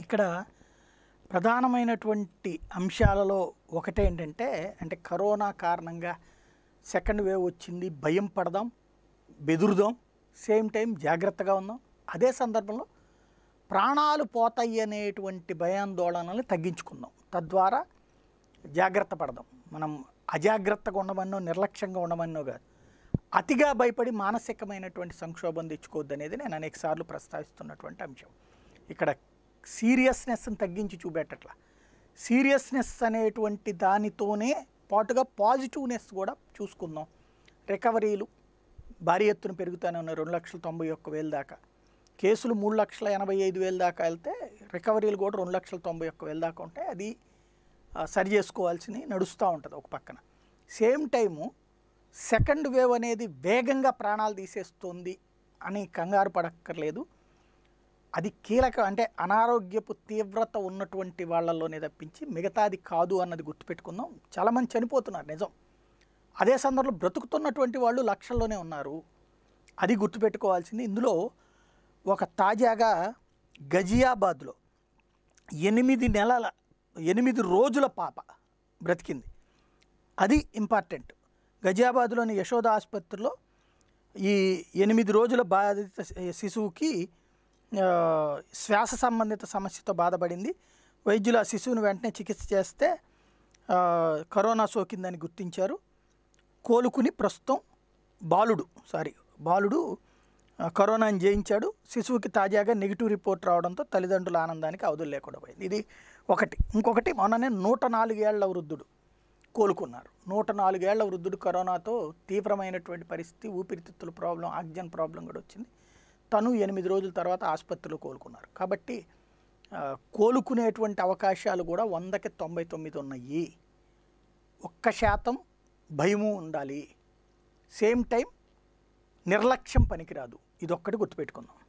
ఇక్కడ ప్రధానమైనటువంటి అంశాలలో ఒకటేంటంటే అంటే కరోనా కారణంగా సెకండ్ వేవ్ వచ్చింది భయం పడదాం బెదురుదాం సేమ్ టైం జాగ్రత్తగా ఉందాం అదే సందర్భంలో ప్రాణాలు పోతాయి అనేటువంటి భయాందోళనల్ని తగ్గించుకుందాం తద్వారా జాగ్రత్త పడదాం మనం అజాగ్రత్తగా ఉండమన్నో నిర్లక్ష్యంగా ఉండమన్నో కాదు అతిగా భయపడి మానసికమైనటువంటి సంక్షోభం తెచ్చుకోవద్దు అనేది నేను అనేకసార్లు ప్రస్తావిస్తున్నటువంటి అంశం ఇక్కడ సీరియస్నెస్ని తగ్గించి చూపెట్టట్ల సీరియస్నెస్ అనేటువంటి దానితోనే పాటుగా పాజిటివ్నెస్ కూడా చూసుకుందాం రికవరీలు భారీ ఎత్తున పెరుగుతూనే ఉన్నాయి రెండు లక్షల తొంభై ఒక్క వేలు దాకా కేసులు మూడు లక్షల ఎనభై ఐదు వేలు దాకా వెళ్తే రికవరీలు కూడా రెండు లక్షల తొంభై ఒక్క వేలు దాకా ఉంటాయి అది ఆ, సరి చేసుకోవాల్సి నడుస్తూ ఉంటుంది ఒక పక్కన సేమ్ టైము సెకండ్ వేవ్ అనేది వేగంగా ప్రాణాలు తీసేస్తుంది అని కంగారు పడక్కర్లేదు అది కీలక అంటే అనారోగ్యపు తీవ్రత ఉన్నటువంటి వాళ్ళలోనే తప్పించి మిగతాది కాదు అన్నది గుర్తుపెట్టుకుందాం చాలామంది చనిపోతున్నారు నిజం అదే సందర్భంలో బ్రతుకుతున్నటువంటి వాళ్ళు లక్షల్లోనే ఉన్నారు అది గుర్తుపెట్టుకోవాల్సింది ఇందులో ఒక తాజాగా గజియాబాద్లో ఎనిమిది నెలల ఎనిమిది రోజుల పాప బ్రతికింది అది ఇంపార్టెంట్ గజియాబాద్లోని యశోద ఆసుపత్రిలో ఈ ఎనిమిది రోజుల బాధిత శిశువుకి ఆ, శ్వాస సంబంధిత సమస్యతో బాధపడింది వైద్యులు ఆ శిశువుని వెంటనే చికిత్స చేస్తే ఆ, కరోనా సోకిందని గుర్తించారు కోలుకుని ప్రస్తుతం బాలుడు సారీ బాలుడు ఆ, కరోనాని జయించాడు శిశువుకి తాజాగా నెగిటివ్ రిపోర్ట్ రావడంతో తల్లిదండ్రుల ఆనందానికి అవధులు లేకుండా పోయింది ఇది ఒకటి ఇంకొకటి మొన్ననే నూట నాలుగేళ్ల వృద్ధుడు కోలుకున్నారు నూట నాలుగేళ్ల వృద్ధుడు కరోనాతో తీవ్రమైనటువంటి పరిస్థితి ఊపిరితిత్తుల ప్రాబ్లం ఆక్సిజన్ ప్రాబ్లం కూడా వచ్చింది తను ఎనిమిది రోజుల తర్వాత ఆసుపత్రిలో కోలుకున్నారు కాబట్టి ఆ, కోలుకునేటువంటి అవకాశాలు కూడా వందకి తొంభై తొమ్మిది ఉన్నాయి ఒక్క శాతం భయము ఉండాలి సేమ్ టైం నిర్లక్ష్యం పనికిరాదు ఇదొక్కటి గుర్తుపెట్టుకుందాం